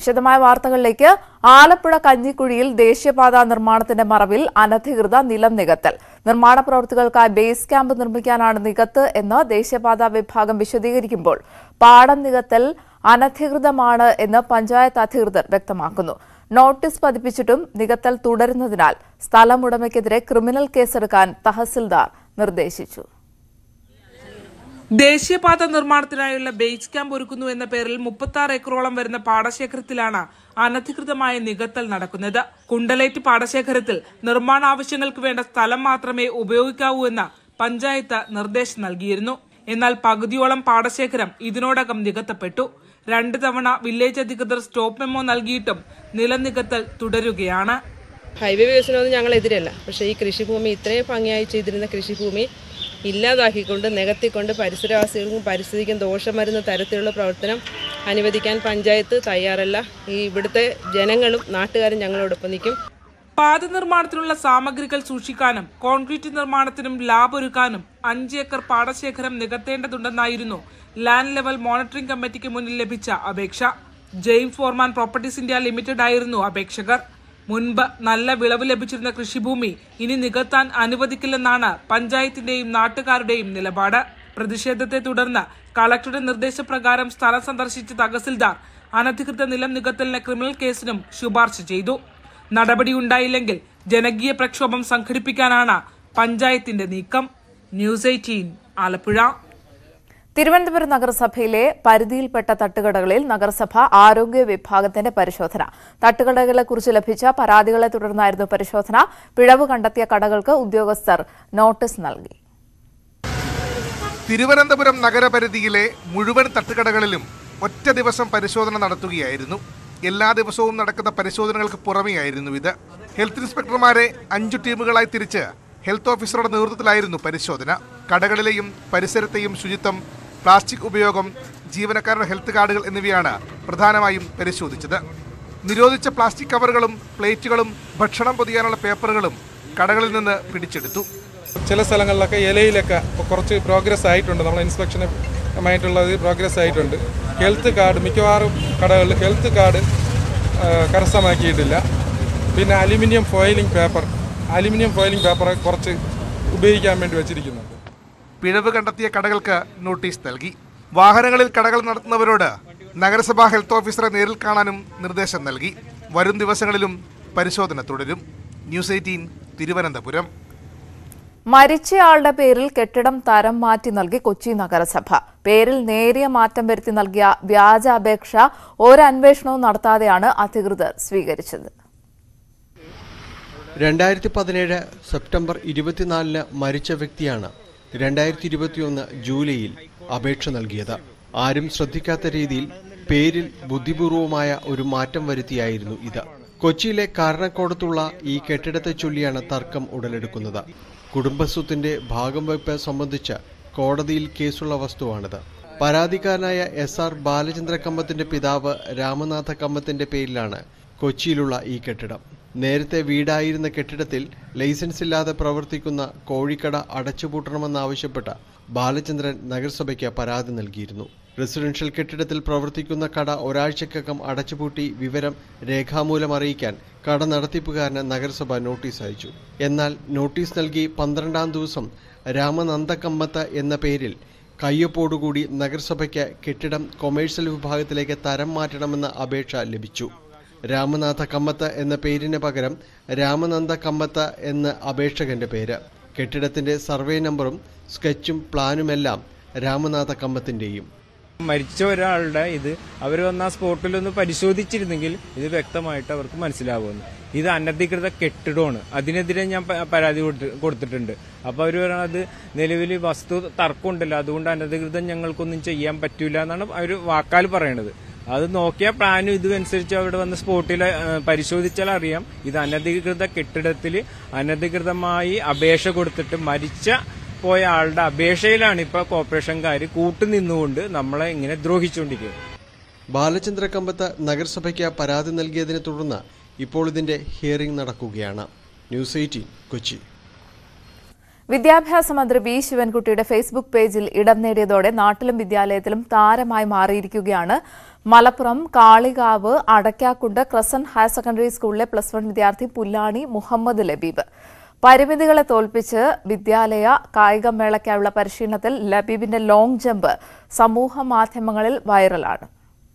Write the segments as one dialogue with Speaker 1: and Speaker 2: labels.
Speaker 1: വിശദമായ വാർത്തകളിലേക്ക് ആലപ്പുഴ കഞ്ഞിക്കുഴിയിൽ ദേശീയപാത നിർമ്മാണത്തിന്റെ മറവിൽ അനധികൃത നിലം നികത്തൽ നിർമ്മാണ പ്രവൃത്തികൾക്കായി ബേസ് ക്യാമ്പ് നിർമ്മിക്കാനാണ് നികത്ത് എന്ന് ദേശീയപാത വിഭാഗം വിശദീകരിക്കുമ്പോൾ പാടം നികത്തൽ അനധികൃതമാണ് എന്ന് പഞ്ചായത്ത് അധികൃതർ വ്യക്തമാക്കുന്നു നോട്ടീസ് പതിപ്പിച്ചിട്ടും നികത്തൽ തുടരുന്നതിനാൽ സ്ഥലമുടമയ്ക്കെതിരെ ക്രിമിനൽ കേസെടുക്കാൻ തഹസിൽദാർ നിർദ്ദേശിച്ചു
Speaker 2: ദേശീയപാത നിർമ്മാണത്തിനായുള്ള ബേസ് ക്യാമ്പ് ഒരുക്കുന്നു എന്ന പേരിൽ മുപ്പത്തി ആറ് ഏക്കറോളം വരുന്ന പാടശേഖരത്തിലാണ് അനധികൃതമായ നികത്തൽ നടക്കുന്നത് കുണ്ടലേറ്റ് പാടശേഖരത്തിൽ നിർമ്മാണ ആവശ്യങ്ങൾക്ക് വേണ്ട സ്ഥലം മാത്രമേ ഉപയോഗിക്കാവൂ എന്ന് പഞ്ചായത്ത് നിർദ്ദേശം നൽകിയിരുന്നു എന്നാൽ പകുതിയോളം പാടശേഖരം ഇതിനോടകം നികത്തപ്പെട്ടു രണ്ട് തവണ വില്ലേജ് അധികൃതർ സ്റ്റോപ്പ് മെമ്മോ നൽകിയിട്ടും നിലനികത്തൽ തുടരുകയാണ്
Speaker 3: ഹൈവേ വികസനമൊന്നും ഞങ്ങൾ എതിരല്ല പക്ഷേ ഈ കൃഷിഭൂമി ഇത്രയും ഭംഗിയായി ചെയ്തിരുന്ന കൃഷിഭൂമി ഇല്ലാതാക്കിക്കൊണ്ട് നികത്തിക്കൊണ്ട് പരിസരവാസികൾക്കും പരിസ്ഥിതിക്കും ദോഷം വരുന്ന തരത്തിലുള്ള പ്രവർത്തനം അനുവദിക്കാൻ പഞ്ചായത്ത് തയ്യാറല്ല ഈ ഇവിടുത്തെ ജനങ്ങളും നാട്ടുകാരും ഞങ്ങളോടൊപ്പം നിൽക്കും
Speaker 2: പാത നിർമ്മാണത്തിനുള്ള സാമഗ്രികൾ സൂക്ഷിക്കാനും കോൺക്രീറ്റ് നിർമ്മാണത്തിനും ലാബ് ഒരുക്കാനും അഞ്ച് ഏക്കർ പാടശേഖരം നികത്തേണ്ടതുണ്ടെന്നായിരുന്നു ലാൻഡ് ലെവൽ മോണിറ്ററിംഗ് കമ്മിറ്റിക്ക് മുന്നിൽ ലഭിച്ച അപേക്ഷ James Forman properties India limited ആയിരുന്നു അപേക്ഷകർ മുൻപ് നല്ല വിളവ് ലഭിച്ചിരുന്ന കൃഷിഭൂമി ഇനി നികത്താൻ അനുവദിക്കില്ലെന്നാണ് പഞ്ചായത്തിന്റെയും നാട്ടുകാരുടെയും നിലപാട് പ്രതിഷേധത്തെ തുടർന്ന് കളക്ടറുടെ നിർദ്ദേശപ്രകാരം സ്ഥലം സന്ദർശിച്ച തഹസിൽദാർ അനധികൃത നിലം നികത്തലിന് ക്രിമിനൽ കേസിനും ശുപാർശ ചെയ്തു നടപടിയുണ്ടായില്ലെങ്കിൽ ജനകീയ പ്രക്ഷോഭം സംഘടിപ്പിക്കാനാണ് പഞ്ചായത്തിന്റെ നീക്കം ന്യൂസ് എയ്റ്റീൻ ആലപ്പുഴ
Speaker 1: തിരുവനന്തപുരം നഗരസഭയിലെ പരിധിയിൽപ്പെട്ട തട്ടുകടകളിൽ നഗരസഭ ആരോഗ്യ വിഭാഗത്തിന്റെ പരിശോധന തട്ടുകടകളെക്കുറിച്ച് ലഭിച്ച പരാതികളെ തുടർന്നായിരുന്നു പരിശോധന പിഴവ് കണ്ടെത്തിയ കടകൾക്ക് ഉദ്യോഗസ്ഥർ നോട്ടീസ് നൽകി
Speaker 4: തിരുവനന്തപുരം നഗരപരിധിയിലെ മുഴുവൻ തട്ടുകടകളിലും ഒറ്റ ദിവസം പരിശോധന നടത്തുകയായിരുന്നു എല്ലാ ദിവസവും നടക്കുന്ന പരിശോധനകൾക്ക് പുറമെയായിരുന്നു ഇത് ഹെൽത്ത് ഇൻസ്പെക്ടർമാരെ അഞ്ചു ടീമുകളായി തിരിച്ച് ഹെൽത്ത് ഓഫീസറുടെ നേതൃത്വത്തിലായിരുന്നു പരിശോധന കടകളിലെയും പരിസരത്തെയും ശുചിത്വം പ്ലാസ്റ്റിക് ഉപയോഗം ജീവനക്കാരുടെ ഹെൽത്ത് കാർഡുകൾ എന്നിവയാണ് പ്രധാനമായും പരിശോധിച്ചത് നിരോധിച്ച പ്ലാസ്റ്റിക് കവറുകളും പ്ലേറ്റുകളും ഭക്ഷണം പൊതിയാനുള്ള പേപ്പറുകളും കടകളിൽ നിന്ന് പിടിച്ചെടുത്തു
Speaker 5: ചില സ്ഥലങ്ങളിലൊക്കെ ഇലയിലൊക്കെ ഇപ്പോൾ കുറച്ച് പ്രോഗ്രസ് ആയിട്ടുണ്ട് നമ്മൾ ഇൻസ്പെക്ഷന് ആയിട്ടുള്ളത് പ്രോഗ്രസ് ആയിട്ടുണ്ട് ഹെൽത്ത് കാർഡ് മിക്കവാറും കടകളിൽ ഹെൽത്ത് കാർഡ് ആ, കരസ്ഥമാക്കിയിട്ടില്ല പിന്നെ aluminium foiling paper aluminium foiling paper കുറച്ച് ഉപയോഗിക്കാൻ വേണ്ടി വെച്ചിരിക്കുന്നുണ്ട്
Speaker 4: പിഴവ് കണ്ടെത്തിയ കടകൾക്ക് നോട്ടീസ് നൽകി വാഹനങ്ങളിൽ കടകൾ നടത്തുന്നവരോട് നഗരസഭാ ഹെൽത്ത് ഓഫീസറെ നേരിൽ കാണാനും നിർദ്ദേശം നൽകി വരും ദിവസങ്ങളിലും പരിശോധന തുടരും ന്യൂസ് എയ്റ്റീൻ തിരുവനന്തപുരം
Speaker 1: മരിച്ചയാളുടെ പേരിൽ കെട്ടിടം തരം മാറ്റി നൽകി കൊച്ചി നഗരസഭ പേരിൽ നേരിയ മാറ്റം വരുത്തി നൽകിയ വ്യാജ അപേക്ഷ ഒരന്വേഷണവും നടത്താതെയാണ് അധികൃതർ സ്വീകരിച്ചത്
Speaker 6: രണ്ടായിരത്തി പതിനേഴ് സെപ്റ്റംബർ ഇരുപത്തിനാലിന് മരിച്ച വ്യക്തിയാണ് രണ്ടായിരത്തി ഇരുപത്തിയൊന്ന് ജൂലൈയിൽ അപേക്ഷ നൽകിയത് ആരും ശ്രദ്ധിക്കാത്ത രീതിയിൽ പേരിൽ ബുദ്ധിപൂർവമായ ഒരു മാറ്റം വരുത്തിയായിരുന്നു ഇത് കൊച്ചിയിലെ കാരണക്കോടത്തുള്ള ഈ കെട്ടിടത്തെ ചൊല്ലിയാണ് തർക്കം ഉടലെടുക്കുന്നത് കുടുംബസ്വത്തിന്റെ ഭാഗം വയ്പ് സംബന്ധിച്ച് കോടതിയിൽ കേസുള്ള വസ്തുവാണിത് പരാതിക്കാരനായ എസ് ആർ ബാലചന്ദ്ര കമ്മത്തിന്റെ പിതാവ് രാമനാഥ കമ്മത്തിന്റെ പേരിലാണ് കൊച്ചിയിലുള്ള ഈ കെട്ടിടം നേരത്തെ വീടായിരുന്ന കെട്ടിടത്തിൽ ലൈസൻസ് ഇല്ലാതെ പ്രവർത്തിക്കുന്ന കോഴിക്കട അടച്ചുപൂട്ടണമെന്നാവശ്യപ്പെട്ട ബാലചന്ദ്രൻ നഗരസഭയ്ക്ക് പരാതി നൽകിയിരുന്നു റെസിഡൻഷ്യൽ കെട്ടിടത്തിൽ പ്രവർത്തിക്കുന്ന കട ഒരാഴ്ചക്കകം അടച്ചുപൂട്ടി വിവരം രേഖാമൂലം അറിയിക്കാൻ കട നടത്തിപ്പുകാരന് നഗരസഭ നോട്ടീസ് അയച്ചു എന്നാൽ നോട്ടീസ് നൽകി പന്ത്രണ്ടാം ദിവസം രാമനന്ദക്കമ്മത്ത് എന്ന പേരിൽ കയ്യൊപ്പോടുകൂടി നഗരസഭയ്ക്ക് കെട്ടിടം കൊമേഴ്സ്യൽ വിഭാഗത്തിലേക്ക് തരം മാറ്റണമെന്ന അപേക്ഷ ലഭിച്ചു രാമനാഥ കമ്മത്ത് എന്ന പേരിന് പകരം രാമനന്ദ കമ്മത്ത് എന്ന അപേക്ഷകന്റെ പേര് കെട്ടിടത്തിന്റെ സർവേ നമ്പറും സ്കെച്ചും പ്ലാനുമെല്ലാം രാമനാഥ കമ്മത്തിന്റെയും
Speaker 7: മരിച്ച ഒരാളുടെ ഇത് അവർ വന്ന ആ സ്പോട്ടിലൊന്ന് പരിശോധിച്ചിരുന്നെങ്കിൽ ഇത് വ്യക്തമായിട്ട് അവർക്ക് മനസ്സിലാവുമെന്ന് ഇത് അനധികൃത കെട്ടിടമാണ് അതിനെതിരെ ഞാൻ പ- പരാതി കൊടുത്തി- കൊടുത്തിട്ടുണ്ട് അപ്പൊ അവർ പറയണത് നിലവിൽ വസ്തു തർക്കമുണ്ടല്ലോ അതുകൊണ്ട് അനധികൃതം ഞങ്ങൾക്കൊന്നും ചെയ്യാൻ പറ്റൂല എന്നാണ് അവർ വാക്കാൽ പറയണത് അത് നോക്കിയ പ്ലാനും ഇതും അനുസരിച്ച് അവിടെ വന്ന് സ്പോട്ടിൽ പരിശോധിച്ചാൽ അറിയാം ഇത് അനധികൃത കെട്ടിടത്തിൽ അനധികൃതമായി അപേക്ഷ കൊടുത്തിട്ട് മരിച്ച പോയ ആളുടെ അപേക്ഷയിലാണ് ഇപ്പൊ കോർപ്പറേഷൻകാർ കൂട്ടുനിന്നുകൊണ്ട് നമ്മളെ ഇങ്ങനെ ദ്രോഹിച്ചുകൊണ്ടിരിക്കുന്നത്
Speaker 6: ബാലചന്ദ്ര കമ്പത്ത് നഗരസഭയ്ക്ക് പരാതി നൽകിയതിനെ തുടർന്ന് ഇപ്പോൾ ഇതിന്റെ ഹിയറിംഗ് നടക്കുകയാണ് ന്യൂസ് എയ്റ്റീൻ കൊച്ചി
Speaker 1: വിദ്യാഭ്യാസ മന്ത്രി വി ശിവൻകുട്ടിയുടെ ഫേസ്ബുക്ക് പേജിൽ ഇടം നേടിയതോടെ നാട്ടിലും വിദ്യാലയത്തിലും താരമായി മാറിയിരിക്കുകയാണ് Malappuram Kalikavu Adakkakundu crescent higher secondary സ്കൂളിലെ പ്ലസ് വൺ വിദ്യാർത്ഥി പുല്ലാണി മുഹമ്മദ് ലബീബ് പരിമിതികളെ തോൽപ്പിച്ച് വിദ്യാലയ കായികമേളയ്ക്കായുള്ള പരിശീലനത്തിൽ ലബീബിന്റെ ലോങ് ജമ്പ് സമൂഹ മാധ്യമങ്ങളിൽ വൈറലാണ്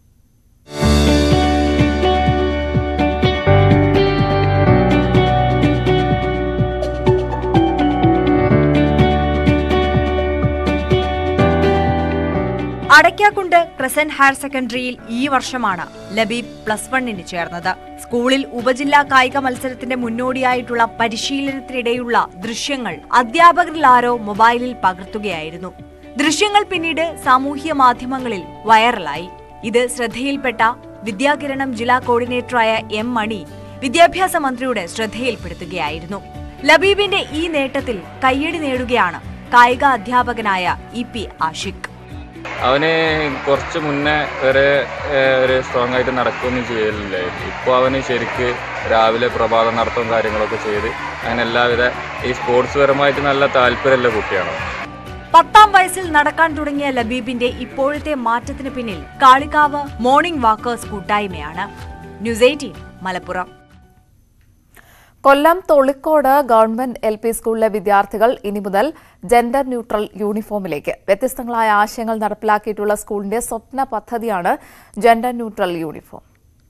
Speaker 8: അടയ്ക്കാക്കുണ്ട് ക്രസന്റ് ഹയർ സെക്കൻഡറിയിൽ ഈ വർഷമാണ് ലബീബ് പ്ലസ് വണ്ണിന് ചേർന്നത് സ്കൂളിൽ ഉപജില്ലാ കായിക മത്സരത്തിന്റെ മുന്നോടിയായിട്ടുള്ള പരിശീലനത്തിനിടെയുള്ള ദൃശ്യങ്ങൾ അധ്യാപകരിൽ ആരോ മൊബൈലിൽ പകർത്തുകയായിരുന്നു ദൃശ്യങ്ങൾ പിന്നീട് സാമൂഹ്യ മാധ്യമങ്ങളിൽ വൈറലായി ഇത് ശ്രദ്ധയിൽപ്പെട്ട വിദ്യാകിരണം ജില്ലാ കോർഡിനേറ്ററായ എം മണി വിദ്യാഭ്യാസ മന്ത്രിയുടെ ശ്രദ്ധയിൽപ്പെടുത്തുകയായിരുന്നു ലബീബിന്റെ ഈ നേട്ടത്തിൽ കയ്യടി നേടുകയാണ് കായിക അധ്യാപകനായ ഇ പി ആഷിഖ്
Speaker 9: അവന് കുറച്ച് മുന്നേ വരെ ഏഹ്, ഒരു സ്ട്രോങ് ആയിട്ട് നടക്കുകയൊന്നും ചെയ്യലില്ലായിരുന്നു ഇപ്പോൾ അവന് ശരിക്ക് രാവിലെ പ്രഭാത നടത്തവും കാര്യങ്ങളൊക്കെ ചെയ്ത് അങ്ങനെ എല്ലാവിധ ഈ സ്പോർട്സ് പരമായിട്ട് നല്ല താല്പര്യമുള്ള കുട്ടിയാണ് അവൻ.
Speaker 8: പത്താം വയസ്സിൽ നടക്കാൻ തുടങ്ങിയ ലബീബിന്റെ ഇപ്പോഴത്തെ മാറ്റത്തിന് പിന്നിൽ കാളികാവ് മോർണിംഗ് വാക്കേഴ്സ് കൂട്ടായ്മയാണ് news eighteen Malappuram
Speaker 1: Kollam Tholikode government L P സ്കൂളിലെ വിദ്യാർത്ഥികൾ ഇനി മുതൽ ജെൻഡർ ന്യൂട്രൽ യൂണിഫോമിലേക്ക് വ്യത്യസ്തങ്ങളായ ആശയങ്ങൾ നടപ്പിലാക്കിയിട്ടുള്ള സ്കൂളിന്റെ സ്വപ്ന പദ്ധതിയാണ് ജെൻഡർ ന്യൂട്രൽ യൂണിഫോം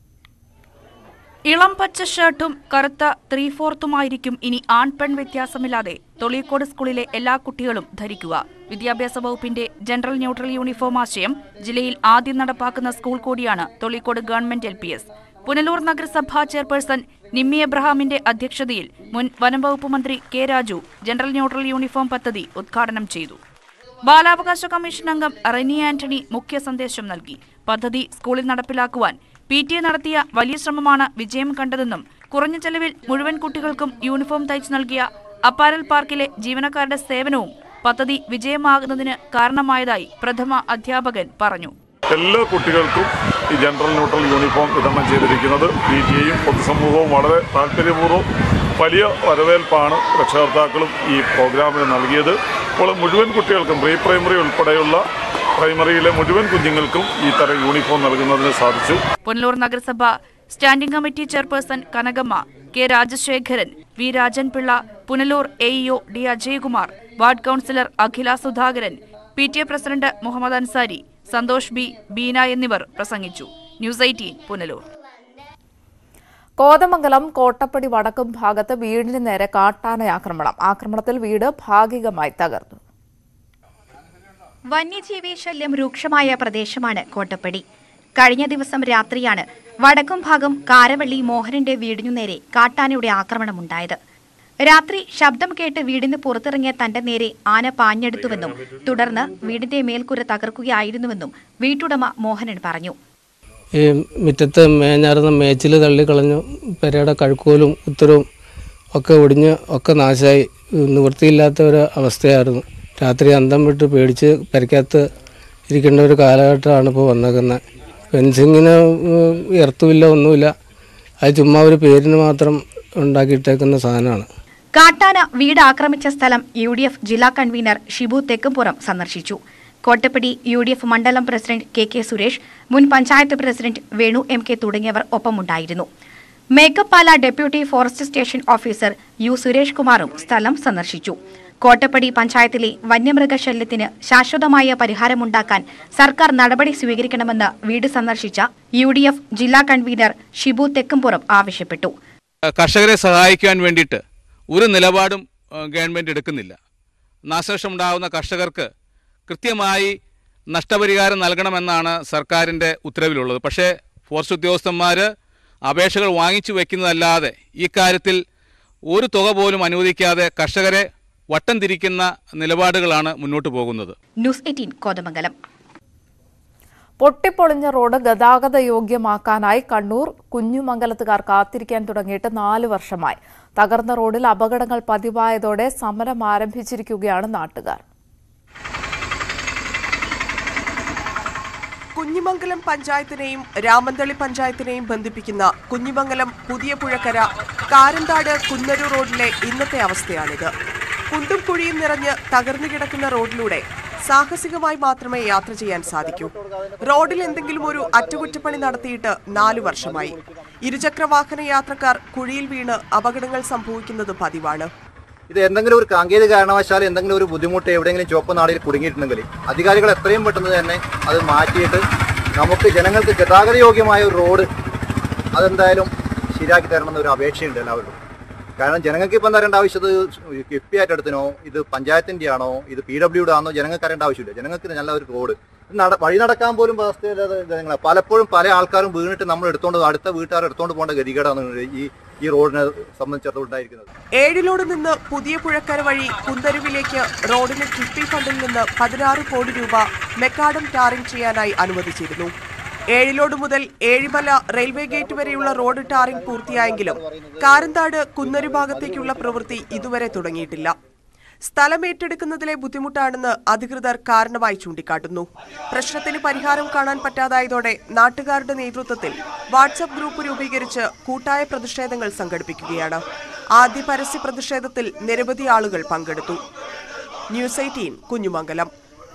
Speaker 10: ഇളം പച്ച ഷർട്ടും കറുത്ത ത്രീ ഫോർത്തുമായിരിക്കും ഇനി ആൺ പെൺ വ്യത്യാസമില്ലാതെ തൊളിയക്കോട് സ്കൂളിലെ എല്ലാ കുട്ടികളും ധരിക്കുക വിദ്യാഭ്യാസ വകുപ്പിന്റെ ജനറൽ ന്യൂട്രൽ യൂണിഫോം ആശയം ജില്ലയിൽ ആദ്യം നടപ്പാക്കുന്ന സ്കൂൾ കൂടിയാണ് Tholikode government L P S Punalur നഗരസഭാ ചെയർപേഴ്സൺ നിമ്മി എബ്രഹാമിന്റെ അധ്യക്ഷതയിൽ മുൻ വനം വകുപ്പ് മന്ത്രി K Raju general neutral uniform പദ്ധതി ഉദ്ഘാടനം ചെയ്തു ബാലാവകാശ കമ്മീഷൻ അംഗം റെനി ആന്റണി മുഖ്യ സന്ദേശം നൽകി പദ്ധതി സ്കൂളിൽ നടപ്പിലാക്കുവാൻ പി ടി എ നടത്തിയ വലിയ ശ്രമമാണ് വിജയം കണ്ടതെന്നും കുറഞ്ഞ ചെലവിൽ മുഴുവൻ കുട്ടികൾക്കും യൂണിഫോം തയ്ച്ചു നൽകിയ അപ്പാരൽ പാർക്കിലെ ജീവനക്കാരുടെ സേവനവും പദ്ധതി വിജയമാകുന്നതിന് കാരണമായതായി പ്രഥമ അധ്യാപകൻ പറഞ്ഞു
Speaker 11: എല്ലാ കുട്ടികൾക്കും ഈ ജനറൽ ന്യൂട്രൽ യൂണിഫോം വിതരണം ചെയ്തിരിക്കുന്നത് പി ടി എയും പൊതുസമൂഹവും വളരെ താല്പര്യപൂർവ്വം വലിയ വരവേൽപ്പാണ് രക്ഷകർത്താക്കളും ഈ പ്രോഗ്രാമിന് നൽകിയത് അപ്പോൾ മുഴുവൻ കുട്ടികൾക്കും പ്രീ പ്രൈമറി ഉൾപ്പെടെയുള്ള പ്രൈമറിയിലെ മുഴുവൻ കുഞ്ഞുങ്ങൾക്കും ഈ തരം യൂണിഫോം നൽകുന്നതിന് സാധിച്ചു
Speaker 10: പുനലൂർ നഗരസഭ standing committee chairperson Kanakamma K Rajasekharan V Rajanpillai Punalur AEO D Ajayakumar ward councillor Akhila Sudhakaran P T A president Muhammad Ansari Santhosh B Beena എന്നിവർ പ്രസംഗിച്ചു ന്യൂസ് എയ്റ്റീൻ പുനലൂർ
Speaker 1: കോതമംഗലം കോട്ടപ്പടി വടക്കും ഭാഗത്ത് വീടിന് നേരെ കാട്ടാന ആക്രമണം ആക്രമണത്തിൽ വീട് ഭാഗികമായി തകർന്നു
Speaker 12: വന്യജീവി ശല്യം രൂക്ഷമായ പ്രദേശമാണ് കോട്ടപ്പടി കഴിഞ്ഞ ദിവസം രാത്രിയാണ് വടക്കും ഭാഗം കാരവള്ളി മോഹനന്റെ വീടിനു നേരെ കാട്ടാനയുടെ ആക്രമണമുണ്ടായത് രാത്രി ശബ്ദം കേട്ട് വീടിന് പുറത്തിറങ്ങിയ തന്റെ നേരെ ആന പാഞ്ഞെടുത്തുവെന്നും തുടർന്ന് വീടിന്റെ മേൽക്കൂര തകർക്കുകയായിരുന്നുവെന്നും വീട്ടുടമ മോഹനൻ പറഞ്ഞു
Speaker 13: ഈ മുറ്റത്ത് മേഞ്ഞാർന്ന മേച്ചിൽ തള്ളിക്കളഞ്ഞു പെരയുടെ കഴുക്കോലും ഉത്തരവും ഒക്കെ ഒടിഞ്ഞ് ഒക്കെ നാശമായി നിവൃത്തിയില്ലാത്ത ഒരു അവസ്ഥയായിരുന്നു രാത്രി അന്തം വിട്ട് പേടിച്ച് പെരക്കകത്ത് ഇരിക്കേണ്ട ഒരു കാലഘട്ടമാണ് ഇപ്പോൾ വന്നേക്കുന്നത് ഫെൻസിങ്ങിന് എർത്തുമില്ല ഒന്നുമില്ല അത് ചുമ്മാ ഒരു പേരിന് മാത്രം ഉണ്ടാക്കിയിട്ടേക്കുന്ന സാധനമാണ്
Speaker 12: കാട്ടാന വീട് ആക്രമിച്ച സ്ഥലം യു ഡി എഫ് ജില്ലാ കൺവീനർ ഷിബു തെക്കുംപുറം സന്ദർശിച്ചു കോട്ടപ്പടി യു ഡി എഫ് മണ്ഡലം പ്രസിഡന്റ് കെ കെ സുരേഷ് മുൻ panchayat president Venu M K തുടങ്ങിയവർ ഒപ്പമുണ്ടായിരുന്നു Mekkappala deputy forest station officer U Suresh കുമാറും സ്ഥലം സന്ദർശിച്ചു കോട്ടപ്പടി പഞ്ചായത്തിലെ വന്യമൃഗശല്യത്തിന് ശാശ്വതമായ പരിഹാരമുണ്ടാക്കാൻ സർക്കാർ നടപടി സ്വീകരിക്കണമെന്ന് വീട് സന്ദർശിച്ച യു ഡി എഫ് ജില്ലാ കൺവീനർ ഷിബു തെക്കുംപുറം ആവശ്യപ്പെട്ടു
Speaker 14: കർഷകരെ സഹായിക്കാൻ വേണ്ടിയിട്ട് ഒരു നിലപാടും ഏഹ്, ഗവൺമെൻറ് എടുക്കുന്നില്ല നാശനഷ്ടമുണ്ടാകുന്ന കർഷകർക്ക് കൃത്യമായി നഷ്ടപരിഹാരം നൽകണമെന്നാണ് സർക്കാരിൻ്റെ ഉത്തരവിലുള്ളത് പക്ഷേ ഫോറസ്റ്റ് ഉദ്യോഗസ്ഥന്മാർ അപേക്ഷകൾ വാങ്ങിച്ചു വയ്ക്കുന്നതല്ലാതെ ഈ കാര്യത്തിൽ ഒരു തുക പോലും അനുവദിക്കാതെ കർഷകരെ വട്ടം തിരിക്കുന്ന നിലപാടുകളാണ് മുന്നോട്ട് പോകുന്നത്
Speaker 12: ന്യൂസ് എയ്റ്റീൻ കോതമംഗലം
Speaker 1: പൊട്ടിപ്പൊളിഞ്ഞ റോഡ് ഗതാഗത യോഗ്യമാക്കാനായി കണ്ണൂർ കുഞ്ഞുമംഗലത്തുകാർ കാത്തിരിക്കാൻ തുടങ്ങിയിട്ട് നാല് വർഷമായി തകർന്ന റോഡിൽ അപകടങ്ങൾ പതിവായതോടെ സമരം ആരംഭിച്ചിരിക്കുകയാണ് നാട്ടുകാർ
Speaker 15: കുഞ്ഞിമംഗലം പഞ്ചായത്തിനെയും രാമന്തളി പഞ്ചായത്തിനെയും ബന്ധിപ്പിക്കുന്ന കുഞ്ഞിമംഗലം പുതിയ പുഴക്കര കാരന്താട് കുന്നരു റോഡിലെ ഇന്നത്തെ അവസ്ഥയാണിത് കുണ്ടും കുഴിയും നിറഞ്ഞ് തകർന്നു കിടക്കുന്ന റോഡിലൂടെ സാഹസികമായി മാത്രമേ യാത്ര ചെയ്യാൻ സാധിക്കൂ റോഡിൽ എന്തെങ്കിലും ഒരു അറ്റകുറ്റപ്പണി നടത്തിയിട്ട് നാലു വർഷമായി ഇരുചക്ര വാഹന യാത്രക്കാർ കുഴിയിൽ വീണ് അപകടങ്ങൾ സംഭവിക്കുന്നത് പതിവാണ്
Speaker 16: ഇത് എന്തെങ്കിലും ഒരു സാങ്കേതിക കാരണവശാൽ എന്തെങ്കിലും ഒരു ബുദ്ധിമുട്ട് എവിടെയെങ്കിലും ചുവപ്പ് നാടിൽ കുടുങ്ങിയിട്ടുണ്ടെങ്കിൽ അധികാരികൾ എത്രയും പെട്ടെന്ന് തന്നെ അത് മാറ്റിയിട്ട് നമുക്ക് ജനങ്ങൾക്ക് ഗതാഗത യോഗ്യമായ ഒരു റോഡ് അതെന്തായാലും ശരിയാക്കി തരണം എന്നൊരു അപേക്ഷയുണ്ട് എല്ലാവരും കാരണം ജനങ്ങൾക്ക് ഇപ്പം തരേണ്ട ആവശ്യം ഇത് കിഫ്ബി ആയിട്ട് എടുത്തിനോ ഇത് പഞ്ചായത്തിൻ്റെ ആണോ ഇത് പി ഡബ്ല്യുടെ ആണോ ജനങ്ങൾക്ക് അറിയേണ്ട ആവശ്യമില്ല ജനങ്ങൾക്ക് ഇത് നല്ല ഒരു റോഡ് നട വഴി നടക്കാൻ പോലും അവസ്ഥയില്ലാതെ ജനങ്ങൾ പലപ്പോഴും പല ആൾക്കാരും വീണിട്ട് നമ്മൾ എടുത്തോണ്ട് അടുത്ത വീട്ടുകാർ എടുത്തോണ്ട് പോകേണ്ട ഗതികേടാണ് ഈ ഈ റോഡിനെ സംബന്ധിച്ചിടത്തോളം ഉണ്ടായിരിക്കുന്നത്
Speaker 15: ഏഴിലോട് നിന്ന് പുതിയ പുഴക്കര വഴി കുന്തരുവിലേക്ക് റോഡിന് കിഫ്ബി ഫണ്ടിൽ നിന്ന് പതിനാറ് കോടി രൂപ മെക്കാഡം ടാറിംഗ് ചെയ്യാനായി അനുവദിച്ചിരുന്നു ഏഴിലോട് മുതൽ ഏഴിമല റെയിൽവേ ഗേറ്റ് വരെയുള്ള റോഡ് ടാറിംഗ് പൂർത്തിയായെങ്കിലും കാരന്താട് കുന്നരു ഭാഗത്തേക്കുള്ള പ്രവൃത്തി ഇതുവരെ തുടങ്ങിയിട്ടില്ല സ്ഥലം ഏറ്റെടുക്കുന്നതിലെ ബുദ്ധിമുട്ടാണെന്ന് അധികൃതർ കാരണമായി ചൂണ്ടിക്കാട്ടുന്നു പ്രശ്നത്തിന് പരിഹാരം കാണാൻ പറ്റാതായതോടെ നാട്ടുകാരുടെ നേതൃത്വത്തിൽ വാട്സപ്പ് ഗ്രൂപ്പ് രൂപീകരിച്ച് കൂട്ടായ പ്രതിഷേധങ്ങൾ സംഘടിപ്പിക്കുകയാണ് ആദ്യ പരസ്യ പ്രതിഷേധത്തിൽ നിരവധി ആളുകൾ പങ്കെടുത്തു ന്യൂസ് എയ്റ്റീൻ കുഞ്ഞുമംഗലം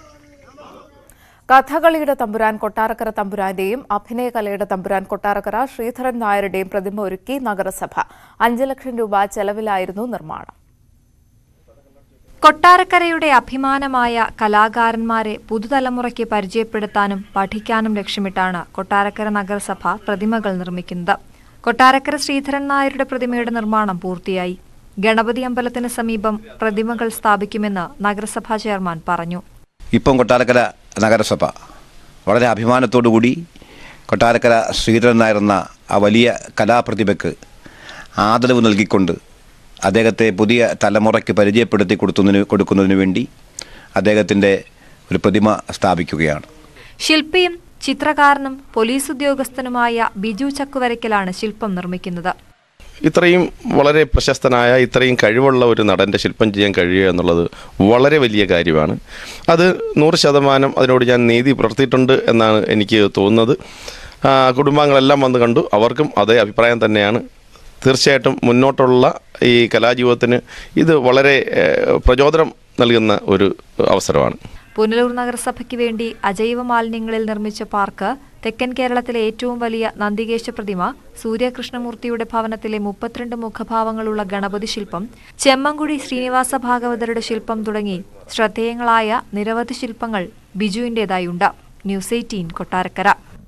Speaker 1: കഥകളിയുടെ തമ്പുരാൻ കൊട്ടാരക്കര തമ്പുരാന്റെയും അഭിനയകലയുടെ തമ്പുരാൻ കൊട്ടാരക്കര ശ്രീധരൻ നായരുടെയും പ്രതിമ ഒരുക്കി നഗരസഭ അഞ്ച് ലക്ഷം രൂപ ചെലവിലായിരുന്നു നിർമ്മാണം
Speaker 8: കൊട്ടാരക്കരയുടെ അഭിമാനമായ കലാകാരന്മാരെ പുതുതലമുറയ്ക്ക് പരിചയപ്പെടുത്താനും പഠിക്കാനും ലക്ഷ്യമിട്ടാണ് കൊട്ടാരക്കര നഗരസഭ പ്രതിമകൾ നിർമ്മിക്കുന്നത് കൊട്ടാരക്കര ശ്രീധരൻ നായരുടെ പ്രതിമയുടെ നിർമ്മാണം പൂർത്തിയായി ഗണപതി അമ്പലത്തിന് സമീപം പ്രതിമകൾ സ്ഥാപിക്കുമെന്ന് നഗരസഭാ ചെയർമാൻ പറഞ്ഞു
Speaker 17: ഇപ്പം കൊട്ടാരക്കര നഗരസഭ വളരെ അഭിമാനത്തോടു കൂടി കൊട്ടാരക്കര ശ്രീധരൻ നായരെന്ന ആ വലിയ കലാപ്രതിഭയ്ക്ക് ആദരവ് നൽകിക്കൊണ്ട് അദ്ദേഹത്തെ പുതിയ തലമുറയ്ക്ക് പരിചയപ്പെടുത്തി കൊടുക്കുന്നതിന് കൊടുക്കുന്നതിന് വേണ്ടി അദ്ദേഹത്തിൻ്റെ ഒരു പ്രതിമ സ്ഥാപിക്കുകയാണ്
Speaker 8: ശില്പിയും ചിത്രകാരനും പോലീസ് ഉദ്യോഗസ്ഥനുമായ ബിജു ചക്കുവരയ്ക്കലാണ് ശില്പം നിർമ്മിക്കുന്നത്
Speaker 18: ഇത്രയും വളരെ പ്രശസ്തനായ ഇത്രയും കഴിവുള്ള ഒരു നടൻ്റെ ശില്പം ചെയ്യാൻ കഴിയുക എന്നുള്ളത് വളരെ വലിയ കാര്യമാണ് അത് നൂറ് ശതമാനം അതിനോട് ഞാൻ നീതി പുലർത്തിയിട്ടുണ്ട് എന്നാണ് എനിക്ക് തോന്നുന്നത് ആ, കുടുംബാംഗങ്ങളെല്ലാം വന്ന് കണ്ടു അവർക്കും അതേ അഭിപ്രായം തന്നെയാണ് തീർച്ചയായിട്ടും മുന്നോട്ടുള്ള ഈ കലാജീവിതത്തിന് ഇത് വളരെ ഏഹ്, പ്രചോദനം നൽകുന്ന ഒരു അവസരമാണ്
Speaker 8: പുനലൂർ നഗരസഭയ്ക്ക് വേണ്ടി അജൈവ മാലിന്യങ്ങളിൽ നിർമ്മിച്ച പാർക്ക് തെക്കൻ കേരളത്തിലെ ഏറ്റവും വലിയ നന്ദികേശ പ്രതിമ സൂര്യകൃഷ്ണമൂർത്തിയുടെ ഭവനത്തിലെ മുപ്പത്തിരണ്ട് മുഖഭാവങ്ങളുള്ള ഗണപതി ശില്പം ചെമ്മങ്കുഴി ശ്രീനിവാസ ഭാഗവതരുടെ ശില്പം തുടങ്ങി ശ്രദ്ധേയങ്ങളായ നിരവധി ശില്പങ്ങൾ ബിജുവിന്റേതായുണ്ട് ന്യൂസ് എയ്റ്റീൻ കൊട്ടാരക്കര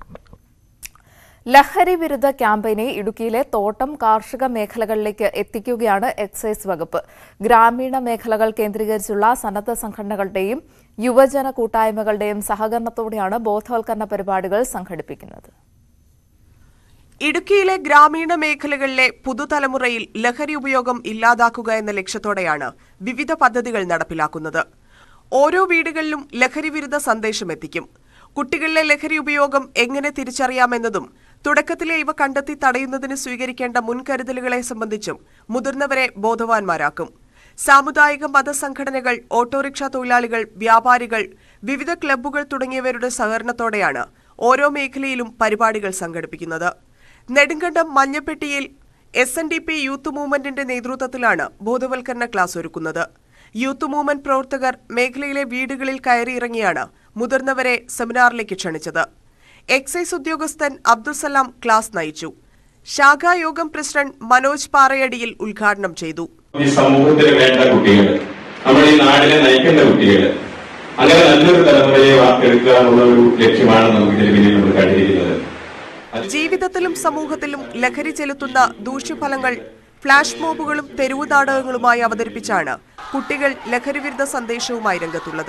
Speaker 1: ലഹരി വിരുദ്ധ ക്യാമ്പയിനെ ഇടുക്കിയിലെ തോട്ടം കാർഷിക മേഖലകളിലേക്ക് എത്തിക്കുകയാണ് എക്സൈസ് വകുപ്പ് ഗ്രാമീണ മേഖലകൾ കേന്ദ്രീകരിച്ചുള്ള സന്നദ്ധ സംഘടനകളുടെയും യുവജന കൂട്ടായ്മകളുടെയും സഹകരണത്തോടെയാണ് ബോധവൽക്കരണ പരിപാടികൾ സംഘടിപ്പിക്കുന്നത്
Speaker 15: ഇടുക്കിയിലെ ഗ്രാമീണ മേഖലകളിലെ പുതുതലമുറയിൽ ലഹരി ഉപയോഗം ഇല്ലാതാക്കുക എന്ന ലക്ഷ്യത്തോടെയാണ് വിവിധ പദ്ധതികൾ നടപ്പിലാക്കുന്നത് ഓരോ വീടുകളിലും ലഹരി വിരുദ്ധ സന്ദേശം എത്തിക്കും കുട്ടികളിലെ ലഹരി ഉപയോഗം എങ്ങനെ തിരിച്ചറിയാമെന്നതും തുടക്കത്തിലെ ഇവ കണ്ടെത്തി തടയുന്നതിന് സ്വീകരിക്കേണ്ട മുൻകരുതലുകളെ സംബന്ധിച്ചും മുതിർന്നവരെ ബോധവാന്മാരാക്കും സാമുദായിക മതസംഘടനകൾ ഓട്ടോറിക്ഷ തൊഴിലാളികൾ വ്യാപാരികൾ വിവിധ ക്ലബ്ബുകൾ തുടങ്ങിയവരുടെ സഹകരണത്തോടെയാണ് ഓരോ മേഖലയിലും പരിപാടികൾ സംഘടിപ്പിക്കുന്നത് നെടുങ്കണ്ടം മഞ്ഞപ്പെട്ടിയിൽ S N D P youth മൂവ്മെന്റിന്റെ നേതൃത്വത്തിലാണ് ബോധവൽക്കരണ ക്ലാസ് ഒരുക്കുന്നത് യൂത്ത് മൂവ്മെന്റ് പ്രവർത്തകർ മേഖലയിലെ വീടുകളിൽ കയറിയിറങ്ങിയാണ് മുതിർന്നവരെ സെമിനാറിലേക്ക് ക്ഷണിച്ചത് എക്സൈസ് ഉദ്യോഗസ്ഥൻ അബ്ദുസലാം ക്ലാസ് നയിച്ചു ശാഖായോഗം പ്രസിഡന്റ് മനോജ് പാറയടിയിൽ ഉദ്ഘാടനം ചെയ്തു
Speaker 19: ഈ സമൂഹത്തിന് വേണ്ട കുട്ടികൾ നമ്മൾ ഈ നാടിനെ നയിക്കേണ്ട കുട്ടികൾ അങ്ങനെ നല്ലൊരു തലമുറയെ വാർത്തെടുക്കുക എന്നുള്ള ഒരു ലക്ഷ്യമാണ് നമുക്ക് ഇതിന് പിന്നിൽ നമ്മൾ കണ്ടിരിക്കുന്നത്
Speaker 15: ജീവിതത്തിലും സമൂഹത്തിലും ലഹരി ചെലുത്തുന്ന ദൂഷ്യഫലങ്ങൾ ഫ്ലാഷ് മോബുകളും തെരുവു നാടകങ്ങളുമായി അവതരിപ്പിച്ചാണ് കുട്ടികൾ ലഹരി വിരുദ്ധ സന്ദേശവുമായി രംഗത്തുള്ളത്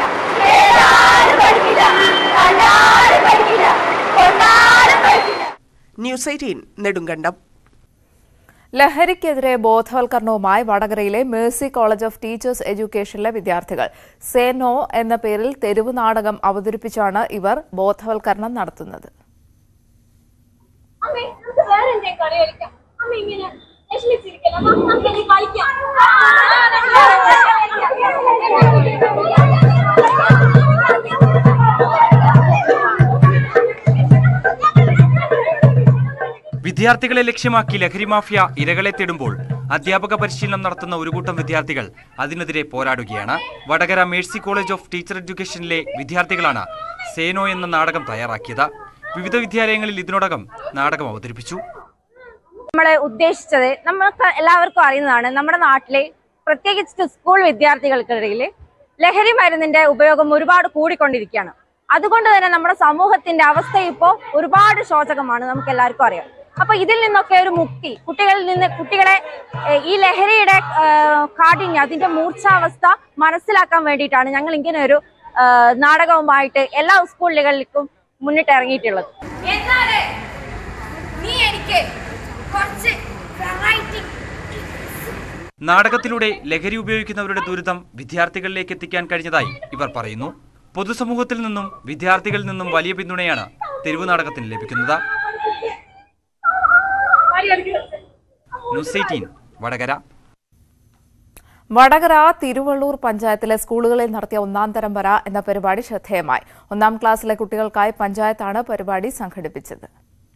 Speaker 15: ന്യൂസ് എയ്റ്റീൻ നെടുങ്കണ്ടം
Speaker 1: ലഹരിക്കെതിരെ ബോധവൽക്കരണവുമായി വടകരയിലെ മേഴ്സി കോളേജ് ഓഫ് ടീച്ചേഴ്സ് എഡ്യൂക്കേഷനിലെ വിദ്യാർത്ഥികൾ സേ നോ എന്ന പേരിൽ തെരുവ് നാടകം അവതരിപ്പിച്ചാണ് ഇവർ ബോധവൽക്കരണം നടത്തുന്നത്
Speaker 20: അമ്മേ നമുക്ക് വേറെ എന്തെങ്കിലും കളി കളിക്കാം അമ്മ ഇങ്ങനെ വിഷമിച്ചിരിക്കല്ലോ അമ്മ നമുക്ക് ഇനി കളിക്കാം
Speaker 21: വിദ്യാർത്ഥികളെ ലക്ഷ്യമാക്കി ലഹരി മാഫിയ ഇരകളെ തേടുമ്പോൾ അധ്യാപക പരിശീലനം നടത്തുന്ന ഒരു കൂട്ടം വിദ്യാർത്ഥികൾ അതിനെതിരെ പോരാടുകയാണ് Vadakara Mercy college of teacher എഡ്യൂക്കേഷനിലെ വിദ്യാർത്ഥികളാണ് സേനോ എന്ന നാടകം തയ്യാറാക്കിയത് വിവിധ വിദ്യാലയങ്ങളിൽ ഇതിനോടകം നാടകം അവതരിപ്പിച്ചു
Speaker 22: നമ്മൾ ഉദ്ദേശിച്ചത് നമ്മൾക്ക് എല്ലാവർക്കും അറിയുന്നതാണ് നമ്മുടെ നാട്ടിലെ പ്രത്യേകിച്ച് സ്കൂൾ വിദ്യാർത്ഥികൾക്കിടയിൽ ലഹരി മരുന്നിന്റെ ഉപയോഗം ഒരുപാട് കൂടിക്കൊണ്ടിരിക്കുകയാണ് അതുകൊണ്ട് തന്നെ നമ്മുടെ സമൂഹത്തിന്റെ അവസ്ഥ ഇപ്പോൾ ഒരുപാട് ശോചകമാണ് നമുക്ക് എല്ലാവർക്കും അറിയാം അപ്പൊ ഇതിൽ നിന്നൊക്കെ ഒരു മുക്തി കുട്ടികളിൽ നിന്ന് കുട്ടികളെ ഏഹ്, ഈ ലഹരിയുടെ ഏഹ്, കാഠിന്യം അതിന്റെ മൂർച്ഛാവസ്ഥ മനസ്സിലാക്കാൻ വേണ്ടിയിട്ടാണ് ഞങ്ങൾ ഇങ്ങനെ ഒരു ഏഹ്, നാടകവുമായിട്ട് എല്ലാ സ്കൂളുകളിലേക്കും മുന്നിട്ട് ഇറങ്ങിയിട്ടുള്ളത്
Speaker 20: എന്നാല് നീ എനിക്ക് കുറച്ച് വെറൈറ്റി
Speaker 21: നാടകത്തിലൂടെ ലഹരി ഉപയോഗിക്കുന്നവരുടെ ദുരിതം വിദ്യാർത്ഥികളിലേക്ക് എത്തിക്കാൻ കഴിഞ്ഞതായി ഇവർ പറയുന്നു പൊതുസമൂഹത്തിൽ നിന്നും വിദ്യാർത്ഥികളിൽ നിന്നും വലിയ പിന്തുണയാണ് തെരുവ് നാടകത്തിന് ലഭിക്കുന്നത് ന്യൂസ് എയ്റ്റീൻ വടകര
Speaker 1: വടകര തിരുവള്ളൂർ പഞ്ചായത്തിലെ സ്കൂളുകളിൽ നടത്തിയ ഒന്നാം തരം വര എന്ന പരിപാടി ശ്രദ്ധേയമായി ഒന്നാം ക്ലാസ്സിലെ കുട്ടികൾക്കായി പഞ്ചായത്താണ് പരിപാടി സംഘടിപ്പിച്ചത്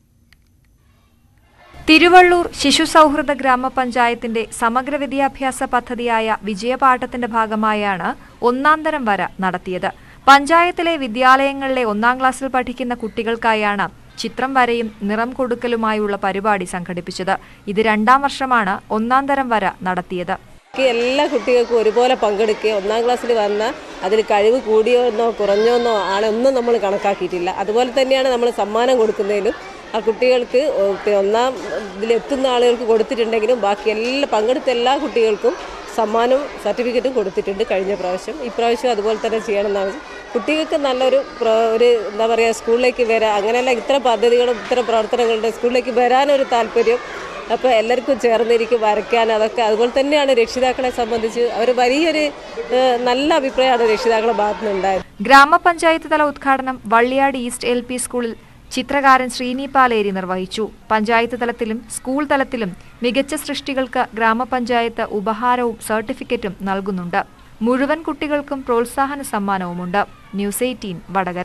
Speaker 8: തിരുവള്ളൂർ ശിശു സൗഹൃദ ഗ്രാമപഞ്ചായത്തിന്റെ സമഗ്ര വിദ്യാഭ്യാസ പദ്ധതിയായ വിജയപാഠത്തിന്റെ ഭാഗമായാണ് ഒന്നാം തരം വര നടത്തിയത് പഞ്ചായത്തിലെ വിദ്യാലയങ്ങളിലെ ഒന്നാം ക്ലാസ്സിൽ പഠിക്കുന്ന കുട്ടികൾക്കായാണ് ചിത്രം വരയും നിറം കൊടുക്കലുമായുള്ള പരിപാടി സംഘടിപ്പിച്ചത് ഇത് രണ്ടാം വർഷമാണ് ഒന്നാം തരം വര നടത്തിയത്
Speaker 23: എല്ലാ കുട്ടികൾക്കും ഒരുപോലെ പങ്കെടുക്കുക ഒന്നാം ക്ലാസ്സിൽ വന്ന അതിൽ കഴിവ് കൂടിയോന്നോ കുറഞ്ഞോന്നോ ആണെന്നും നമ്മൾ കണക്കാക്കിയിട്ടില്ല അതുപോലെ തന്നെയാണ് നമ്മൾ സമ്മാനം കൊടുക്കുന്നതിലും ആ കുട്ടികൾക്ക് ഒ- പിന്നെ ഒന്നാം ഇതിലെത്തുന്ന ആളുകൾക്ക് കൊടുത്തിട്ടുണ്ടെങ്കിലും ബാക്കി എല്ലാ പങ്കെടുത്ത എല്ലാ കുട്ടികൾക്കും സമ്മാനവും സർട്ടിഫിക്കറ്റും കൊടുത്തിട്ടുണ്ട് കഴിഞ്ഞ പ്രാവശ്യം ഇപ്രാവശ്യം അതുപോലെ തന്നെ ചെയ്യണമെന്നാണ് കുട്ടികൾക്ക് നല്ലൊരു പ്ര- ഒരു എന്താ പറയുക സ്കൂളിലേക്ക് വരാൻ അങ്ങനെയല്ല ഇത്തരം പദ്ധതികളും ഇത്തരം പ്രവർത്തനങ്ങളുടെ സ്കൂളിലേക്ക് വരാനൊരു താല്പര്യം അപ്പോൾ എല്ലാവർക്കും ചേർന്നിരിക്കും വരയ്ക്കാൻ അതൊക്കെ അതുപോലെ തന്നെയാണ് രക്ഷിതാക്കളെ സംബന്ധിച്ച് അവർ വലിയൊരു ഏഹ്, നല്ല അഭിപ്രായമാണ് രക്ഷിതാക്കളുടെ ഭാഗത്തു നിന്നുണ്ടായത്
Speaker 8: ഗ്രാമപഞ്ചായത്ത് തല ഉദ്ഘാടനം വള്ളിയാട് ഈസ്റ്റ് എൽ പി സ്കൂളിൽ ചിത്രകാരൻ ശ്രീനി പാലേരി നിർവഹിച്ചു പഞ്ചായത്ത് തലത്തിലും സ്കൂൾ തലത്തിലും മികച്ച സൃഷ്ടികൾക്ക് ഗ്രാമപഞ്ചായത്ത് ഉപഹാരവും സർട്ടിഫിക്കറ്റും നൽകുന്നുണ്ട് മുഴുവൻ കുട്ടികൾക്കും പ്രോത്സാഹന സമ്മാനവുമുണ്ട് ന്യൂസ് എയ്റ്റീൻ വടകര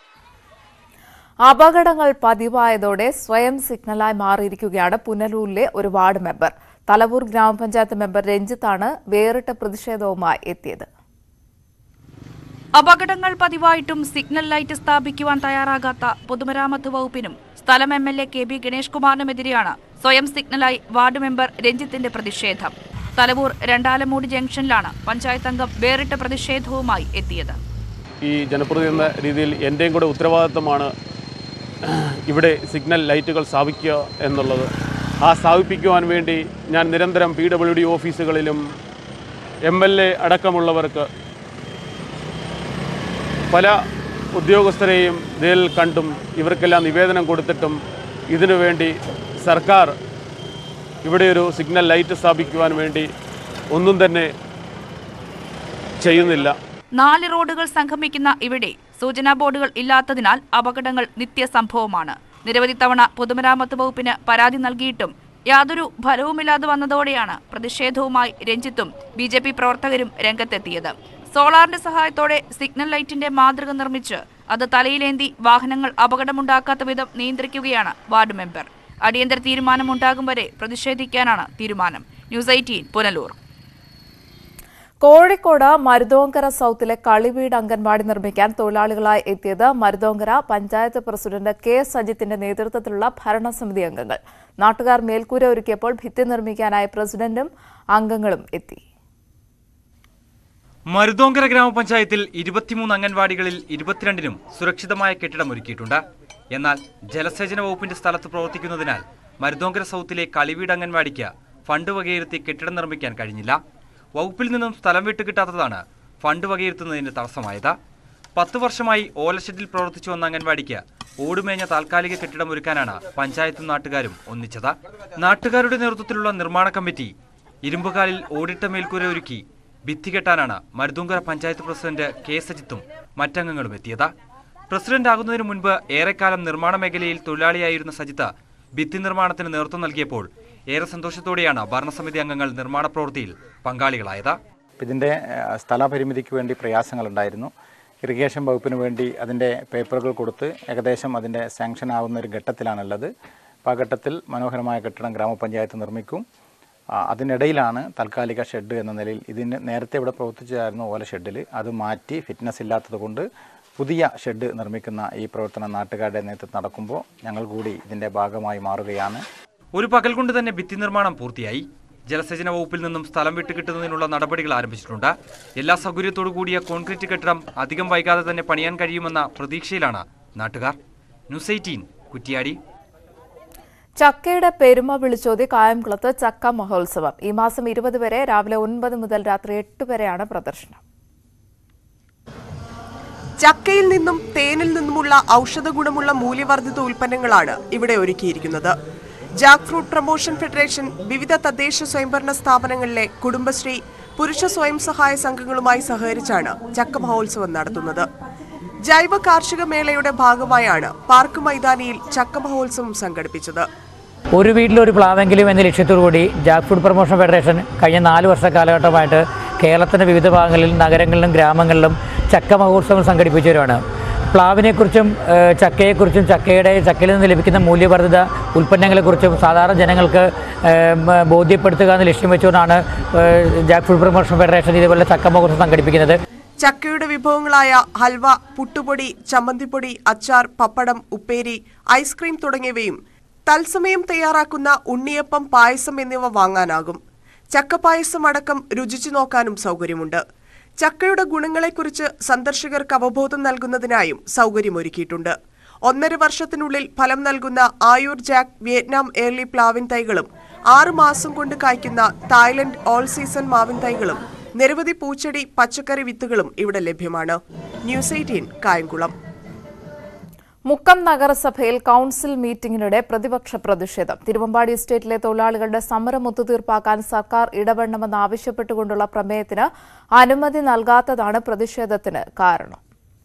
Speaker 1: അപകടങ്ങൾ പതിവായതോടെ സ്വയം സിഗ്നലായി മാറിയിരിക്കുകയാണ് പുനലൂരിലെ ഒരു വാർഡ് മെമ്പർ തലവൂർ ഗ്രാമപഞ്ചായത്ത് മെമ്പർ രഞ്ജിത്താണ് വേറിട്ട പ്രതിഷേധവുമായി എത്തിയത്
Speaker 10: അപകടങ്ങൾ പതിവായിട്ടും സിഗ്നൽ ലൈറ്റ് സ്ഥാപിക്കുവാൻ തയ്യാറാകാത്ത പൊതുമരാമത്ത് വകുപ്പിനും സ്ഥലം M L A K B Ganesh കുമാറിനുമെതിരെയാണ് സ്വയം സിഗ്നലായി വാർഡ് മെമ്പർ രഞ്ജിത്തിന്റെ പ്രതിഷേധം തലവൂർ രണ്ടാലമൂട് ജംഗ്ഷനിലാണ് പഞ്ചായത്ത് അംഗം വേറിട്ട പ്രതിഷേധവുമായി എത്തിയത്
Speaker 24: ഈ ജനപ്രതിനിധി എന്ന രീതിയിൽ എൻ്റെയും കൂടെ ഉത്തരവാദിത്തമാണ് ഇവിടെ സിഗ്നൽ ലൈറ്റുകൾ സ്ഥാപിക്കുക എന്നുള്ളത് ആ സ്ഥാപിപ്പിക്കുവാൻ വേണ്ടി ഞാൻ നിരന്തരം പി ഡബ്ല്യു ഡി ഓഫീസുകളിലും എം എൽ എ അടക്കമുള്ളവർക്ക് പല ഉദ്യോഗസ്ഥരെയും നേരിൽ കണ്ടും ഇവർക്കെല്ലാം നിവേദനം കൊടുത്തിട്ടും ഇതിനു വേണ്ടി സർക്കാർ ഇവിടെ ഒരു സിഗ്നൽ ലൈറ്റ് സ്ഥാപിക്കുവാൻ വേണ്ടി ഒന്നും തന്നെ ചെയ്യുന്നില്ല
Speaker 10: നാല് റോഡുകൾ സംഗമിക്കുന്ന ഇവിടെ സൂചനാ ബോർഡുകൾ ഇല്ലാത്തതിനാൽ അപകടങ്ങൾ നിത്യസംഭവമാണ് നിരവധി തവണ പൊതുമരാമത്ത് വകുപ്പിന് പരാതി നൽകിയിട്ടും യാതൊരു ഫലവുമില്ലാതെ വന്നതോടെയാണ് പ്രതിഷേധവുമായി രഞ്ജിത്തും ബി ജെ പി പ്രവർത്തകരും രംഗത്തെത്തിയത് സോളാറിന്റെ സഹായത്തോടെ സിഗ്നൽ ലൈറ്റിന്റെ മാതൃക നിർമ്മിച്ച് അത് തലയിലേന്തി വാഹനങ്ങൾ അപകടമുണ്ടാക്കാത്ത വിധം നിയന്ത്രിക്കുകയാണ് വാർഡ് മെമ്പർ അടിയന്തര തീരുമാനമുണ്ടാകും വരെ പ്രതിഷേധിക്കാനാണ് തീരുമാനം ന്യൂസ് എയ്റ്റീൻ പുനലൂർ
Speaker 1: കോഴിക്കോട് മരുതോങ്കര സൗത്തിലെ കളിവീട് അംഗൻവാടി നിർമ്മിക്കാൻ തൊഴിലാളികളായി എത്തിയത് മരുതോങ്കര പഞ്ചായത്ത് പ്രസിഡന്റ് കെ സജിത്തിന്റെ നേതൃത്വത്തിലുള്ള ഭരണസമിതി അംഗങ്ങൾ നാട്ടുകാർ മേൽക്കൂര ഒരുക്കിയപ്പോൾ ഭിത്തി നിർമ്മിക്കാനായി പ്രസിഡന്റും അംഗങ്ങളും എത്തി
Speaker 21: മരുതോങ്കര ഗ്രാമപഞ്ചായത്തിൽ ഇരുപത്തിമൂന്ന് അംഗൻവാടികളിൽ ഇരുപത്തിരണ്ടിനും സുരക്ഷിതമായ കെട്ടിടം ഒരുക്കിയിട്ടുണ്ട് എന്നാൽ ജലസേചന വകുപ്പിന്റെ സ്ഥലത്ത് പ്രവർത്തിക്കുന്നതിനാൽ മരുതോങ്കര സൗത്തിലെ കളിവീട് അംഗൻവാടിക്ക് ഫണ്ട് വകയിരുത്തി കെട്ടിടം നിർമ്മിക്കാൻ കഴിഞ്ഞില്ല വകുപ്പിൽ നിന്നും സ്ഥലം വിട്ടുകിട്ടാത്തതാണ് ഫണ്ട് വകയിരുത്തുന്നതിന് തടസ്സമായത് പത്ത് വർഷമായി ഓലഷെഡിൽ പ്രവർത്തിച്ചു വന്ന അംഗൻവാടിക്ക് ഓടുമേഞ്ഞ താൽക്കാലിക കെട്ടിടം ഒരുക്കാനാണ് പഞ്ചായത്തും നാട്ടുകാരും ഒന്നിച്ചത് നാട്ടുകാരുടെ നേതൃത്വത്തിലുള്ള നിർമ്മാണ കമ്മിറ്റി ഇരുമ്പുകാലിൽ ഓടിട്ട മേൽക്കൂര ഒരുക്കി ഭിത്തി കെട്ടാനാണ് മരുതൂങ്കര പഞ്ചായത്ത് പ്രസിഡന്റ് കെ സജിത്തും മറ്റംഗങ്ങളും എത്തിയത് പ്രസിഡന്റ് ആകുന്നതിന് മുൻപ് ഏറെക്കാലം നിർമ്മാണ മേഖലയിൽ തൊഴിലാളിയായിരുന്ന സജിത്ത് ഭിത്തി നിർമ്മാണത്തിന് നേതൃത്വം നൽകിയപ്പോൾ ഏറെ സന്തോഷത്തോടെയാണ് ഭരണസമിതി അംഗങ്ങൾ നിർമ്മാണ പ്രവൃത്തിയിൽ പങ്കാളികളായത്
Speaker 25: ഇതിൻ്റെ ഏഹ്, സ്ഥലപരിമിതിക്ക് വേണ്ടി പ്രയാസങ്ങളുണ്ടായിരുന്നു ഇറിഗേഷൻ വകുപ്പിന് വേണ്ടി അതിൻ്റെ പേപ്പറുകൾ കൊടുത്ത് ഏകദേശം അതിൻ്റെ സാങ്ഷൻ ആവുന്ന ഒരു ഘട്ടത്തിലാണുള്ളത് അപ്പോൾ ആ ഘട്ടത്തിൽ മനോഹരമായ കെട്ടിടം ഗ്രാമപഞ്ചായത്ത് നിർമ്മിക്കും ആ, അതിനിടയിലാണ് താൽക്കാലിക ഷെഡ് എന്ന നിലയിൽ ഇതിന് നേരത്തെ ഇവിടെ പ്രവർത്തിച്ചതായിരുന്നു ഓല ഷെഡിൽ അത് മാറ്റി ഫിറ്റ്നസ് ഇല്ലാത്തത് കൊണ്ട് പുതിയ ഷെഡ് നിർമ്മിക്കുന്ന ഈ പ്രവർത്തനം നാട്ടുകാരുടെ നേതൃത്വം നടക്കുമ്പോൾ ഞങ്ങൾ കൂടി ഇതിൻ്റെ ഭാഗമായി മാറുകയാണ്
Speaker 21: ഒരു പകൽ കൊണ്ട് തന്നെ ഭിത്തി നിർമ്മാണം പൂർത്തിയായി ജലസേചന വകുപ്പിൽ നിന്നും സ്ഥലം വിട്ടുകിട്ടുന്നതിനുള്ള നടപടികൾ ആരംഭിച്ചിട്ടുണ്ട് എല്ലാ സൗകര്യത്തോടു കൂടിയ കോൺക്രീറ്റ് കെട്ടിടം അധികം വൈകാതെ തന്നെ പണിയാൻ കഴിയുമെന്ന പ്രതീക്ഷയിലാണ് നാട്ടുകാർ ന്യൂസ് എയ്റ്റീൻ കുറ്റിയാടി
Speaker 1: ചക്കയുടെ പെരുമ വിളിച്ചോതി കായംകുളത്ത് ചക്ക മഹോത്സവം ഈ മാസം ഇരുപത് വരെ രാവിലെ ഒൻപത് മുതൽ രാത്രി എട്ട് വരെയാണ് പ്രദർശനം
Speaker 15: ചക്കയിൽ നിന്നും തേനിൽ നിന്നുമുള്ള ഔഷധ ഗുണമുള്ള മൂല്യവർദ്ധിത ഉൽപ്പന്നങ്ങളാണ് ഇവിടെ ഒരുക്കിയിരിക്കുന്നത് ജാക്ക് ഫ്രൂട്ട് പ്രൊമോഷൻ ഫെഡറേഷൻ വിവിധ തദ്ദേശ സ്വയംഭരണ സ്ഥാപനങ്ങളിലെ കുടുംബശ്രീ പുരുഷ സ്വയം സഹായ സംഘങ്ങളുമായി സഹകരിച്ചാണ് ചക്ക മഹോത്സവം നടത്തുന്നത് ജൈവ കാർഷിക മേളയുടെ ഭാഗമായാണ് പാർക്ക് മൈതാനിയിൽ ചക്ക മഹോത്സവം സംഘടിപ്പിച്ചത്
Speaker 2: ഒരു വീട്ടിലൊരു പ്ലാവെങ്കിലും എന്ന ലക്ഷ്യത്തോടു കൂടി ജാക്ക് ഫുഡ് പ്രൊമോഷൻ ഫെഡറേഷൻ കഴിഞ്ഞ നാല് വർഷ കാലഘട്ടമായിട്ട് കേരളത്തിൻ്റെ വിവിധ ഭാഗങ്ങളിൽ നഗരങ്ങളിലും ഗ്രാമങ്ങളിലും ചക്ക മഹോത്സവം സംഘടിപ്പിച്ചു വരുവാണ് പ്ലാവിനെക്കുറിച്ചും ഏഹ്, ചക്കയെക്കുറിച്ചും ചക്കയുടെ ചക്കയിൽ നിന്ന് ലഭിക്കുന്ന മൂല്യവർദ്ധിത ഉൽപ്പന്നങ്ങളെക്കുറിച്ചും സാധാരണ ജനങ്ങൾക്ക് ഏഹ്, മ- ബോധ്യപ്പെടുത്തുക എന്ന ലക്ഷ്യം വെച്ചുകൊണ്ടാണ് ഏഹ്, ജാക്ക് ഫുഡ് പ്രൊമോഷൻ ഫെഡറേഷൻ ഇതുപോലെ ചക്ക മഹോത്സവം സംഘടിപ്പിക്കുന്നത്
Speaker 15: ചക്കയുടെ വിഭവങ്ങളായ ഹൽവ പുട്ടുപൊടി ചമ്മന്തിപ്പൊടി അച്ചാർ പപ്പടം ഉപ്പേരി ഐസ്ക്രീം തുടങ്ങിയവയും തത്സമയം തയ്യാറാക്കുന്ന ഉണ്ണിയപ്പം പായസം എന്നിവ വാങ്ങാനാകും ചക്കപ്പായസം അടക്കം രുചിച്ചു നോക്കാനും സൗകര്യമുണ്ട് ചക്കയുടെ ഗുണങ്ങളെക്കുറിച്ച് സന്ദർശകർക്ക് അവബോധം നൽകുന്നതിനായും സൗകര്യമൊരുക്കിയിട്ടുണ്ട് ഒന്നര വർഷത്തിനുള്ളിൽ ഫലം നൽകുന്ന ആയൂർ ജാക്ക് വിയറ്റ്നാം എയർലി പ്ലാവിൻ തൈകളും ആറ് മാസം കൊണ്ട് കായ്ക്കുന്ന തായ്ലൻഡ് ഓൾ സീസൺ മാവിൻ തൈകളും നിരവധി പൂച്ചെടി പച്ചക്കറി വിത്തുകളും ഇവിടെ ലഭ്യമാണ് ന്യൂസ് എയ്റ്റീൻ കായംകുളം
Speaker 1: മുക്കം നഗരസഭയിൽ കൌൺസിൽ മീറ്റിംഗിനിടെ പ്രതിപക്ഷ പ്രതിഷേധം തിരുവമ്പാടി എസ്റ്റേറ്റിലെ തൊഴിലാളികളുടെ സമരം ഒത്തുതീർപ്പാക്കാൻ സർക്കാർ ഇടപെടണമെന്ന് ആവശ്യപ്പെട്ടുകൊണ്ടുള്ള പ്രമേയത്തിന് അനുമതി നൽകാത്തതാണ് പ്രതിഷേധത്തിന് കാരണം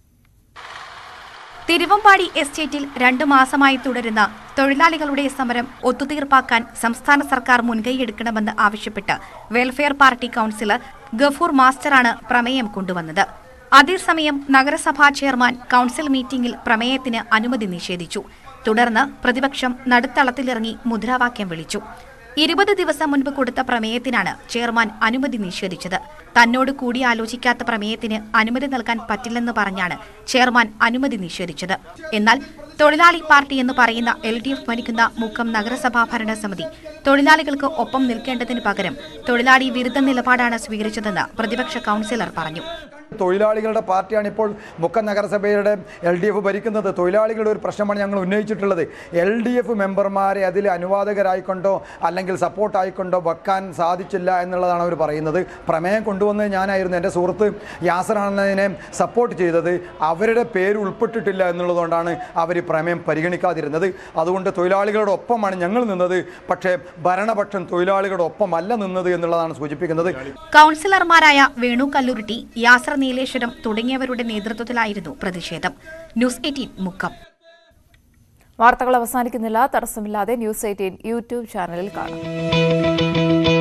Speaker 12: തിരുവമ്പാടി എസ്റ്റേറ്റിൽ രണ്ടു മാസമായി തുടരുന്ന തൊഴിലാളികളുടെ സമരം ഒത്തുതീർപ്പാക്കാൻ സംസ്ഥാന സർക്കാർ മുൻകൈയെടുക്കണമെന്ന് ആവശ്യപ്പെട്ട് വെൽഫെയർ പാർട്ടി കൌൺസിലർ ഗഫൂർ മാസ്റ്ററാണ് പ്രമേയം കൊണ്ടുവന്നത് അതേസമയം നഗരസഭാ ചെയർമാൻ കൌൺസിൽ മീറ്റിംഗിൽ പ്രമേയത്തിന് അനുമതി നിഷേധിച്ചു തുടർന്ന് പ്രതിപക്ഷം നടുത്തളത്തിലിറങ്ങി മുദ്രാവാക്യം വിളിച്ചു ഇരുപത് ദിവസം മുൻപ് കൊടുത്ത പ്രമേയത്തിനാണ് ചെയർമാൻ അനുമതി നിഷേധിച്ചത് തന്നോട് കൂടിയാലോചിക്കാത്ത പ്രമേയത്തിന് അനുമതി നൽകാൻ പറ്റില്ലെന്ന് പറഞ്ഞാണ് ചെയർമാൻ അനുമതി നിഷേധിച്ചത് എന്നാൽ തൊഴിലാളി പാർട്ടി എന്ന് പറയുന്ന എൽ ഡി എഫ് ഭരിക്കുന്ന മുക്കം നഗരസഭാ ഭരണസമിതി തൊഴിലാളികൾക്ക് ഒപ്പം നിൽക്കേണ്ടതിന് പകരം തൊഴിലാളി വിരുദ്ധ നിലപാടാണ് സ്വീകരിച്ചതെന്ന് പ്രതിപക്ഷ കൌൺസിലർ പറഞ്ഞു
Speaker 3: തൊഴിലാളികളുടെ പാർട്ടിയാണ് ഇപ്പോൾ മുക്കം നഗരസഭയുടെ എൽ ഡി എഫ് ഭരിക്കുന്നത് തൊഴിലാളികളുടെ ഒരു പ്രശ്നമാണ് ഞങ്ങൾ ഉന്നയിച്ചിട്ടുള്ളത് എൽ ഡി എഫ് മെമ്പർമാരെ അതിൽ അനുവാദകരായിക്കൊണ്ടോ അല്ലെങ്കിൽ സപ്പോർട്ടായിക്കൊണ്ടോ വെക്കാൻ സാധിച്ചില്ല എന്നുള്ളതാണ് അവർ പറയുന്നത് പ്രമേയം കൊണ്ടുവന്നത് ഞാനായിരുന്നു എൻ്റെ സുഹൃത്ത് യാസറാണതിനെ സപ്പോർട്ട് ചെയ്തത് അവരുടെ പേര് ഉൾപ്പെട്ടിട്ടില്ല എന്നുള്ളതുകൊണ്ടാണ് അവർ ഈ പ്രമേയം പരിഗണിക്കാതിരുന്നത് അതുകൊണ്ട് തൊഴിലാളികളുടെ ഒപ്പമാണ് ഞങ്ങൾ നിന്നത് പക്ഷേ ഭരണപക്ഷം തൊഴിലാളികളുടെ ഒപ്പമല്ല നിന്നത് എന്നുള്ളതാണ് സൂചിപ്പിക്കുന്നത്
Speaker 12: കൌൺസിലർമാരായ വേണു കല്ലുരുട്ടി യാസർ നീലേശ്വരം തുടങ്ങിയവരുടെ നേതൃത്വത്തിലായിരുന്നു പ്രതിഷേധം ന്യൂസ് എയ്റ്റീൻ മുക്കം
Speaker 1: വാർത്തകൾ അവസാനിക്കുന്നില്ല തടസ്സമില്ലാതെ ന്യൂസ് എയ്റ്റീൻ യൂട്യൂബ് ചാനലിൽ കാണാം